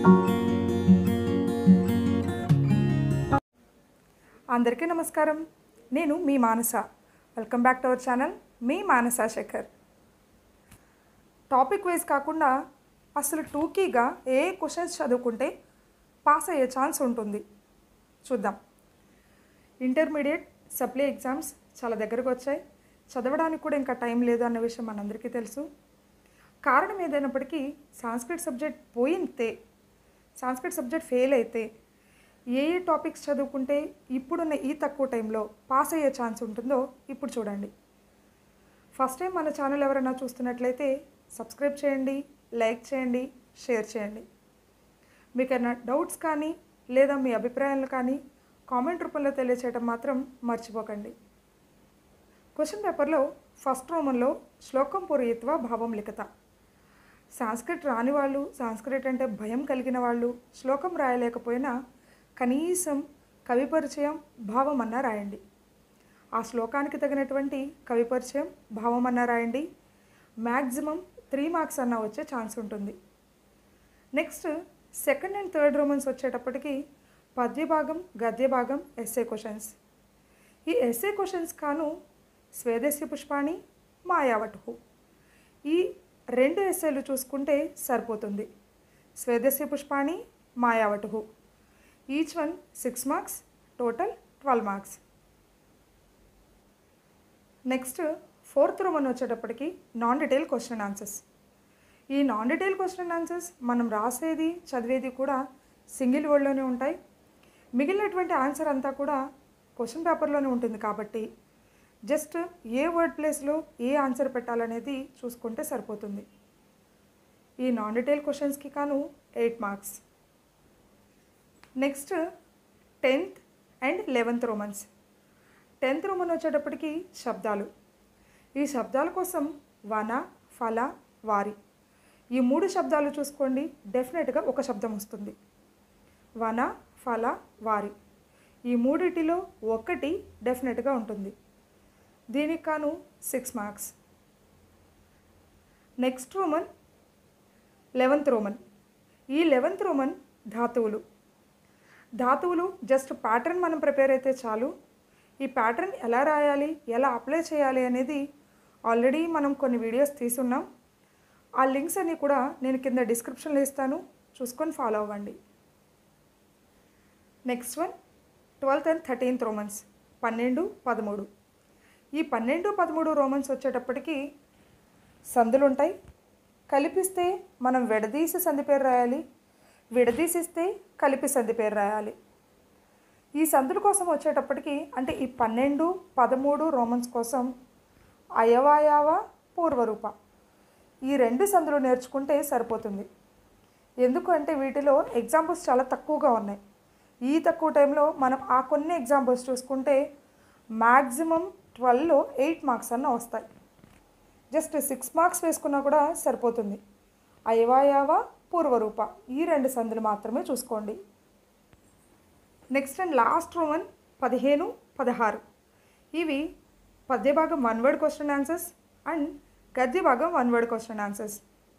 అందరికీ నమస్కారం నేను మీ Manasa welcome back to our channel మీ మానస శేఖర్ టాపిక్ వైజ్ కాకుండా అసలు టూకీగా ఏ క్వశ్చన్స్ చదువుకుంటే పాస్ అయ్యే ఛాన్స్ ఉంటుంది చూద్దాం ఇంటర్మీడియట్ సప్లై ఎగ్జామ్స్ చాలా దగ్గరకు వచ్చాయి చదవడానికి కూడా ఇంకా టైం లేదు అన్న విషయం మనందరికీ తెలుసు కారణం ఏదైనప్పటికీ సాంస్క్రిట్ సబ్జెక్ట్ పోయితే సాంస్క్రిట్ సబ్జెక్ట్ ఫెయిల్ అయితే ఏ ఏ టాపిక్స్ చదువుకుంటే ఇప్పుడున్న ఈ తక్కువ టైంలో పాస్ అయ్యే ఛాన్స్ ఉంటుందో ఇప్పుడు చూడండి ఫస్ట్ టైం మన ఛానల్ ఎవరైనా చూస్తున్నట్లయితే సబ్స్క్రైబ్ చేయండి లైక్ చేయండి షేర్ చేయండి మీకు ఏమైనా డౌట్స్ కానీ లేదా మీ అభిప్రాయాలు కానీ కామెంట్ రూపంలో తెలియచేయడం మాత్రం మర్చిపోకండి క్వశ్చన్ పేపర్లో ఫస్ట్ రోమన్లో శ్లోకం పూరయిత్వ భావం లిఖత సాంస్క్రిట్ రాని వాళ్ళు సాంస్క్రిట్ అంటే భయం కలిగిన వాళ్ళు శ్లోకం రాయలేకపోయినా కనీసం కవి పరిచయం భావం అన్నా రాయండి ఆ శ్లోకానికి తగినటువంటి కవి పరిచయం భావం అన్నా రాయండి మ్యాక్సిమం త్రీ మార్క్స్ అన్నా వచ్చే ఛాన్స్ ఉంటుంది next second and third romans వచ్చేటప్పటికి పద్య భాగం గద్య భాగం ఎస్ఏ క్వశ్చన్స్ ఈ ఎస్ఏ క్వశ్చన్స్ కాను స్వేదస్య పుష్పాణి మాయావటుహు ఈ రెండు ఎస్ఏలు చూసుకుంటే సరిపోతుంది స్వేదస్య పుష్పాణి మాయావటుహు each one six marks total twelve marks next fourth roman వచ్చేటప్పటికి నాన్ డీటెయిల్ క్వశ్చన్ ఆన్సర్స్ ఈ నాన్ డీటెయిల్ క్వశ్చన్ ఆన్సర్స్ మనం రాసేది చదివేది కూడా సింగిల్ వర్డ్లోనే ఉంటాయి మిగిలినటువంటి ఆన్సర్ అంతా కూడా క్వశ్చన్ పేపర్లోనే ఉంటుంది కాబట్టి జస్ట్ ఏ వర్డ్ ప్లేస్లో ఏ ఆన్సర్ పెట్టాలనేది చూసుకుంటే సరిపోతుంది ఈ నాన్ డీటెయిల్ క్వశ్చన్స్కి కాను eight marks next tenth and eleventh romans tenth roman వచ్చేటప్పటికి శబ్దాలు ఈ శబ్దాల కోసం వన ఫల వారి ఈ మూడు శబ్దాలు చూసుకోండి డెఫినెట్గా ఒక శబ్దం వస్తుంది వన ఫల వారి ఈ మూడిటిలో ఒకటి డెఫినెట్గా ఉంటుంది దీనికి కాను six marks next roman eleventh roman ఈ లెవెంత్ రోమన్ ధాతువులు ధాతువులు జస్ట్ ప్యాటర్న్ మనం ప్రిపేర్ అయితే చాలు ఈ ప్యాటర్న్ ఎలా రాయాలి ఎలా అప్లై చేయాలి అనేది ఆల్రెడీ మనం కొన్ని వీడియోస్ తీసున్నాం ఆ లింక్స్ అన్నీ కూడా నేను కింద డిస్క్రిప్షన్లో ఇస్తాను చూసుకొని ఫాలో అవ్వండి next one twelfth and thirteenth romans పన్నెండు పదమూడు ఈ పన్నెండు పదమూడు రోమన్స్ వచ్చేటప్పటికి సందులు ఉంటాయి కలిపిస్తే మనం విడదీసి సంధి పేరు రాయాలి విడదీసిస్తే కలిపి సంధి పేరు రాయాలి ఈ సందుల కోసం వచ్చేటప్పటికి అంటే ఈ పన్నెండు పదమూడు రోమన్స్ కోసం అయవాయావ పూర్వరూప ఈ రెండు సందులు నేర్చుకుంటే సరిపోతుంది ఎందుకు అంటే వీటిలో ఎగ్జాంపుల్స్ చాలా తక్కువగా ఉన్నాయి ఈ తక్కువ టైంలో మనం ఆ కొన్ని ఎగ్జాంపుల్స్ చూసుకుంటే మ్యాక్సిమం ట్వెల్వ్లో ఎయిట్ మార్క్స్ అన్న వస్తాయి జస్ట్ సిక్స్ మార్క్స్ వేసుకున్నా కూడా సరిపోతుంది అయవాయావ పూర్వరూప ఈ రెండు సందులు మాత్రమే చూసుకోండి నెక్స్ట్ అండ్ లాస్ట్ రోమన్ పదిహేను పదహారు ఇవి పద్య భాగం one word question answers and గద్య భాగం వన్ వర్డ్ క్వశ్చన్ ఆన్సర్స్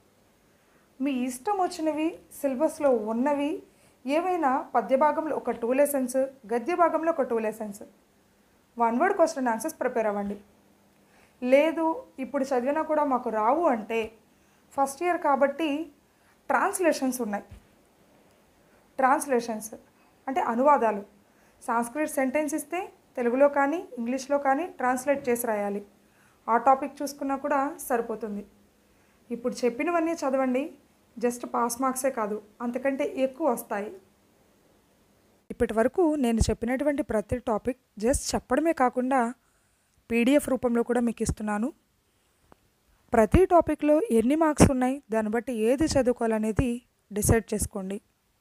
మీ ఇష్టం వచ్చినవి సిలబస్లో ఉన్నవి ఏవైనా పద్య భాగంలో ఒక టూ లెసన్స్ గద్య భాగంలో ఒక two lessons one word question answers prepare అవ్వండి లేదు ఇప్పుడు చదివినా కూడా మాకు రావు అంటే ఫస్ట్ ఇయర్ కాబట్టి ట్రాన్స్లేషన్స్ ఉన్నాయి ట్రాన్స్లేషన్స్ అంటే అనువాదాలు సాంస్క్రిట్ సెంటెన్స్ ఇస్తే తెలుగులో కానీ ఇంగ్లీష్లో కానీ ట్రాన్స్లేట్ చేసి రాయాలి ఆ టాపిక్ చూసుకున్నా కూడా సరిపోతుంది ఇప్పుడు చెప్పినవన్నీ చదవండి జస్ట్ పాస్ మార్క్సే కాదు అంతకంటే ఎక్కువ వస్తాయి ఇప్పటి వరకు నేను చెప్పినటువంటి ప్రతి టాపిక్ జస్ట్ చెప్పడమే కాకుండా పీడిఎఫ్ రూపంలో కూడా మీకు ఇస్తున్నాను ప్రతి టాపిక్లో ఎన్ని మార్క్స్ ఉన్నాయి దాన్ని బట్టి ఏది చదువుకోవాలనేది డిసైడ్ చేసుకోండి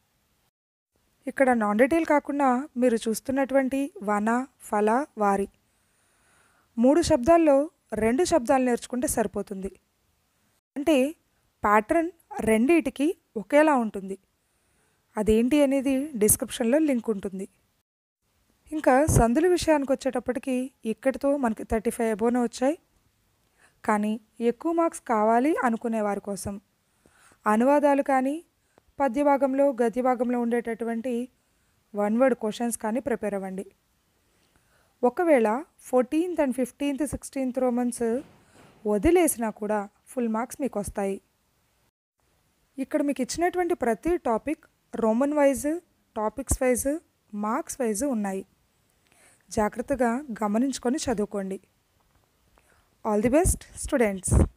ఇక్కడ నాన్ డీటెయిల్ కాకుండా మీరు చూస్తున్నటువంటి వన ఫల వారి మూడు శబ్దాల్లో రెండు శబ్దాలు నేర్చుకుంటే సరిపోతుంది అంటే ప్యాటర్న్ రెండిటికి ఒకేలా ఉంటుంది అదేంటి అనేది డిస్క్రిప్షన్లో లింక్ ఉంటుంది ఇంకా సందుల విషయానికి వచ్చేటప్పటికి ఇక్కడితో మనకి థర్టీ ఫైవ్ అబోనే వచ్చాయి కానీ ఎక్కువ మార్క్స్ కావాలి అనుకునే వారి కోసం అనువాదాలు కానీ పద్య భాగంలో గద్య భాగంలో ఉండేటటువంటి వన్ వర్డ్ క్వశ్చన్స్ కానీ ప్రిపేర్ అవ్వండి ఒకవేళ fourteenth and fifteenth sixteenth romans వదిలేసినా కూడా ఫుల్ మార్క్స్ మీకు వస్తాయి ఇక్కడ మీకు ఇచ్చినటువంటి ప్రతి topic roman wise topics wise marks wise ఉన్నాయి జాగ్రత్తగా గమనించుకొని చదువుకోండి ఆల్ ది బెస్ట్ స్టూడెంట్స్